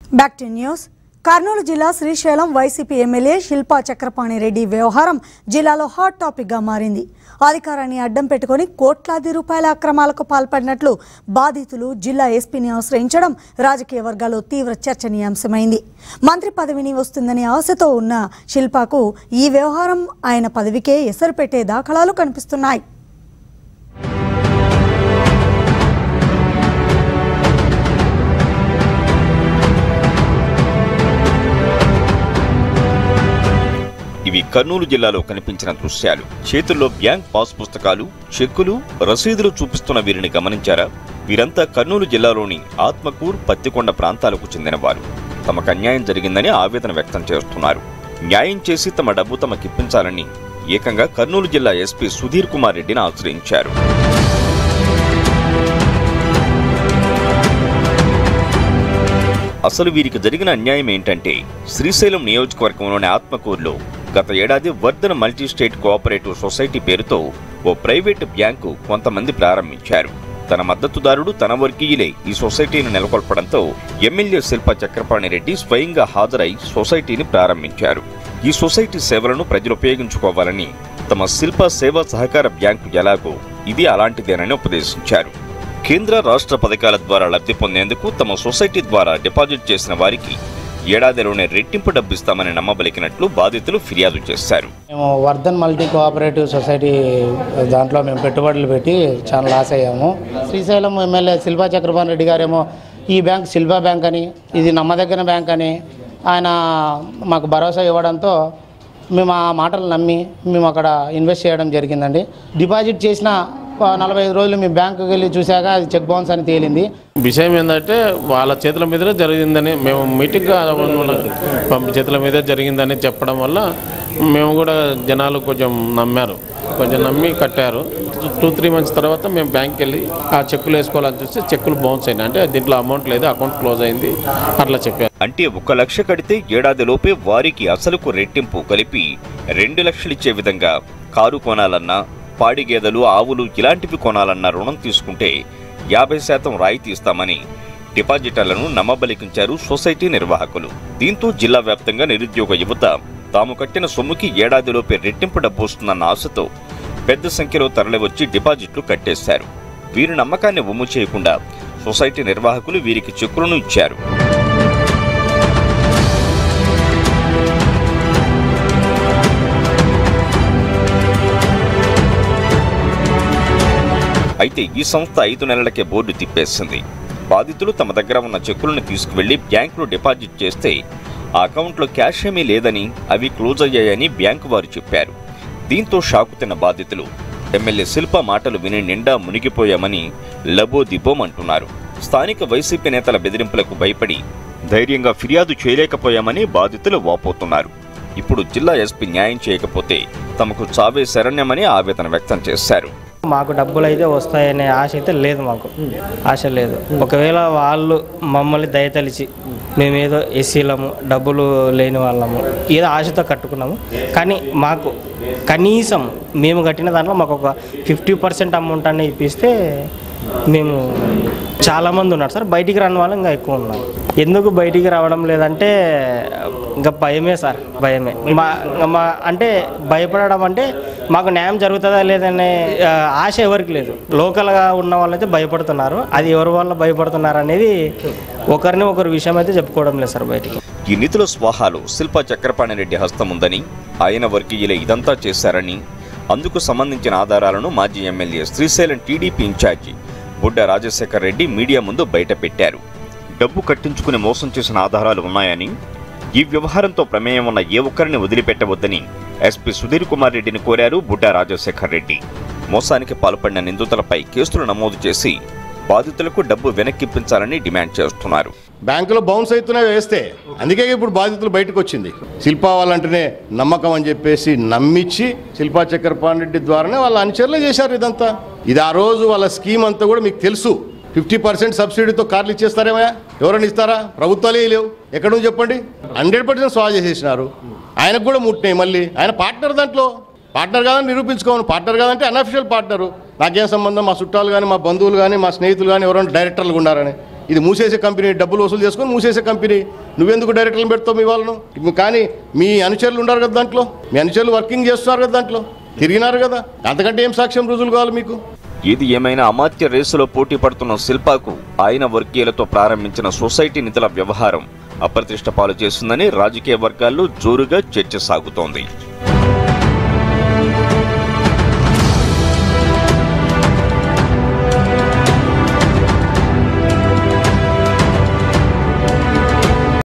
back to news Kurnool జిల్లా Srisailam YCP MLA Shilpa Chakrapani Reddy వ్యవహారం జిల్లాలో హాట్ టాపిక్గా మారింది అధికారాన్ని అడ్డం పెట్టుకొని కోట్లాది రూపాయల అక్రమాలకు పాల్పడినట్లు బాధితులు జిల్లా ఎస్పీని ఆశ్రయించడం రాజకీయ వర్గాల్లో తీవ్ర చర్చనీయాంశమైంది మంత్రి పదవిని వస్తుందని ఆశతో ఉన్న శిల్పాకు ఈ వ్యవహారం ఆయన పదవికే ఎసరు పెట్టే దాఖలాలు కనిపిస్తున్నాయి ఇవి కర్నూలు జిల్లాలో కనిపించిన దృశ్యాలు చేతుల్లో బ్యాంక్ పాస్ పుస్తకాలు చెక్కులు రసీదులు చూపిస్తున్న వీరిని గమనించారా వీరంతా కర్నూలు జిల్లాలోని ఆత్మకూర్ పత్తికొండ ప్రాంతాలకు చెందినవారు తమకు అన్యాయం జరిగిందని ఆవేదన వ్యక్తం చేస్తున్నారు న్యాయం చేసి తమ డబ్బు తమకిప్పించాలని ఏకంగా కర్నూలు జిల్లా ఎస్పీ సుధీర్ కుమార్ రెడ్డిని ఆశ్రయించారు అసలు వీరికి జరిగిన అన్యాయం ఏంటంటే శ్రీశైలం నియోజకవర్గంలోని ఆత్మకూరులో గత ఏడాది Vardhan multi state cooperative society పేరుతో ఓ ప్రైవేటు బ్యాంకు కొంతమంది ప్రారంభించారు తన మద్దతుదారుడు తన వర్గీయులే ఈ సొసైటీని నెలకొల్పడంతో ఎమ్మెల్యే శిల్ప చక్రపాణి రెడ్డి స్వయంగా హాజరై సొసైటీని ప్రారంభించారు ఈ సొసైటీ సేవలను ప్రజలు ఉపయోగించుకోవాలని తమ శిల్ప సేవా సహకార బ్యాంకు ఎలాగో ఇది అలాంటిదేనని ఉపదేశించారు కేంద్ర రాష్ట్ర పథకాల ద్వారా లబ్ధి పొందేందుకు తమ సొసైటీ ద్వారా డిపాజిట్ చేసిన వారికి ఏడాదిలోనే రెట్టింపు డబ్బిస్తామని నమ్మబలికినట్లు బాధితులు ఫిర్యాదు చేశారు మేము వర్ధన్ మల్టీ కోఆపరేటివ్ సొసైటీ దాంట్లో మేము పెట్టుబడులు పెట్టి చాలా లాస్ అయ్యాము శ్రీశైలం ఎమ్మెల్యే శిల్పా చక్రపాణి రెడ్డి గారేమో ఈ బ్యాంక్ శిల్పా బ్యాంక్ అని ఇది నమ్మదగిన బ్యాంక్ అని ఆయన మాకు భరోసా ఇవ్వడంతో మేము ఆ మాటలు నమ్మి మేము అక్కడ ఇన్వెస్ట్ చేయడం జరిగిందండి డిపాజిట్ చేసిన ఆ, నలభై ఐదు రోజులు మీ బ్యాంకుకి వెళ్ళి చూశాక అది చెక్ బౌన్స్ అని తేలింది విషయం ఏంటంటే వాళ్ళ చేతుల మీదనే జరిగిందని మేము మీటింగ్ పంపి చేతుల మీదే జరిగిందని చెప్పడం వల్ల మేము కూడా జనాలు కొంచెం నమ్మారు కొంచెం నమ్మి కట్టారు టూ త్రీ మంత్స్ తర్వాత మేము బ్యాంక్కి వెళ్ళి ఆ చెక్కులు వేసుకోవాలని చూస్తే చెక్కులు బౌన్స్ అయినాయి అంటే దీంట్లో అమౌంట్ లేదు అకౌంట్ క్లోజ్ అయింది అట్లా చెప్పారు అంటే ఒక లక్ష కడితే ఏడాదిలోపే వారికి అసలుకు రెట్టింపు కలిపి రెండు లక్షలిచ్చే విధంగా కారు కొనాలన్నా పాడి గేదెలు ఆవులు ఇలాంటివి కొనాలన్నా రుణం తీసుకుంటే యాభై శాతం రాయితీ ఇస్తామని డిపాజిటర్లను నమ్మబలికించారు సొసైటీ నిర్వాహకులు దీంతో జిల్లా వ్యాప్తంగా నిరుద్యోగ యువత తాము కట్టిన సొమ్ముకి ఏడాదిలోపే రెట్టింపు డబ్బు వస్తుందన్న ఆశతో పెద్ద సంఖ్యలో తరలివచ్చి డిపాజిట్లు కట్టేశారు వీరి నమ్మకాన్ని ఒమ్ము చేయకుండా సొసైటీ నిర్వాహకులు వీరికి చెక్కులను ఇచ్చారు అయితే ఈ సంస్థ ఐదు నెలలకే బోర్డు తిప్పేసింది బాధితులు తమ దగ్గర ఉన్న చెక్కులను తీసుకువెళ్లి బ్యాంకులో డిపాజిట్ చేస్తే ఆ అకౌంట్లో క్యాష్ ఏమీ లేదని అవి క్లోజ్ అయ్యాయని బ్యాంకు వారు చెప్పారు దీంతో షాకు తిన్న బాధితులు ఎమ్మెల్యే శిల్ప మాటలు విని నిండా మునిగిపోయామని లబో దిబోమంటున్నారు స్థానిక వైసీపీ నేతల బెదిరింపులకు భయపడి ధైర్యంగా ఫిర్యాదు చేయలేకపోయామని బాధితులు వాపోతున్నారు ఇప్పుడు జిల్లా ఎస్పీ న్యాయం చేయకపోతే తమకు చావే శరణ్యమని ఆవేదన వ్యక్తం చేశారు మాకు డబ్బులు అయితే వస్తాయనే ఆశ అయితే లేదు మాకు ఆశ లేదు ఒకవేళ వాళ్ళు మమ్మల్ని దయతలిచి మేమేదో ఎస్సీలము డబ్బులు లేని వాళ్ళము ఏదో ఆశతో కట్టుకున్నాము కానీ మాకు కనీసం మేము కట్టిన దాంట్లో మాకు ఒక ఫిఫ్టీ పర్సెంట్ అమౌంట్ అన్ని ఇప్పిస్తే మేము చాలామంది ఉన్నారు సార్ బయటికి రాని వాళ్ళు ఇంకా ఎక్కువ ఉన్నారు ఎందుకు బయటికి రావడం లేదంటే ఇంకా భయమే సార్ భయమే మా మా అంటే భయపడడం అంటే మాకు న్యాయం జరుగుతుందా లేదనే ఆ, ఆశ ఎవరికి లేదు లోకల్గా ఉన్న వాళ్ళైతే భయపడుతున్నారు అది ఎవరి వల్ల భయపడుతున్నారు అనేది ఒకరిని ఒకరి విషయం అయితే చెప్పుకోవడం లేదు సార్ బయటికి ఈ నిధుల స్వాహాలో శిల్ప చక్రపాణి రెడ్డి హస్తం ఉందని ఆయన వర్గీయులే ఇదంతా చేశారని అందుకు సంబంధించిన ఆధారాలను మాజీ ఎమ్మెల్యే శ్రీశైలం టీడీపీ ఇన్ఛార్జి బుడ్డ రాజశేఖర్ రెడ్డి మీడియా ముందు బయటపెట్టారు డబ్బు కట్టించుకుని మోసం చేసిన ఆధారాలు ఉన్నాయని ఈ వ్యవహారంతో ప్రమేయం ఉన్న ఏ ఒక్కరిని వదిలిపెట్టవద్దని ఎస్పీ సుధీర్ కుమార్ రెడ్డిని కోరారు బుడ్డ రాజశేఖర్ రెడ్డి మోసానికి పాల్పడిన నిందితులపై కేసులు నమోదు చేసి బాధితులకు డబ్బు వెనక్కిప్పించాలని డిమాండ్ చేస్తున్నారు బ్యాంకులో బౌన్స్ అవుతున్నాయి వేస్తే అందుకే ఇప్పుడు బాధితులు బయటకు వచ్చింది శిల్పా వాళ్ళంటేనే నమ్మకం అని చెప్పేసి నమ్మించి శిల్పా చక్రపాణి రెడ్డి ద్వారానే వాళ్ళ అనుచరులే చేశారు ఇదంతా ఇది ఆ రోజు వాళ్ళ స్కీమ్ అంతా కూడా మీకు తెలుసు ఫిఫ్టీ పర్సెంట్ సబ్సిడీతో కార్లు ఇచ్చేస్తారేమయ్యా ఎవరైనా ఇస్తారా ప్రభుత్వాలే లేవు ఎక్కడ ఉంది చెప్పండి హండ్రెడ్ పర్సెంట్ స్వా చేసేసినారు ఆయనకు కూడా ముట్టినాయి మళ్ళీ ఆయన పార్ట్నర్ దాంట్లో పార్ట్నర్ కాదని నిరూపించుకోను పార్ట్నర్ కాదంటే అన్అఫిషియల్ పార్ట్నరు నాకేం సంబంధం మా చుట్టాలు కానీ మా బంధువులు కానీ మా స్నేహితులు కానీ ఎవరైనా డైరెక్టర్లు ఉన్నారని ఇది మూసేసే కంపెనీ డబ్బులు వసూలు చేసుకొని మూసేసే కంపెనీ నువ్వెందుకు డైరెక్టర్లు పెడతావు మీ వాళ్ళను కానీ మీ అనుచరులు ఉన్నారు కదా దాంట్లో మీ అనుచరులు వర్కింగ్ చేస్తున్నారు కదా దాంట్లో తిరిగినారు కదా అంతకంటే ఏం సాక్ష్యం రుజువులు కావాలి మీకు ఇది ఏమైనా అమాత్య రేసులో పోటీ పడుతున్న శిల్పాకు ఆయన వర్గీయులతో ప్రారంభించిన సొసైటీ నిధుల వ్యవహారం అప్రతిష్ట పాలు చేస్తుందని రాజకీయ వర్గాల్లో జోరుగా చర్చ సాగుతోంది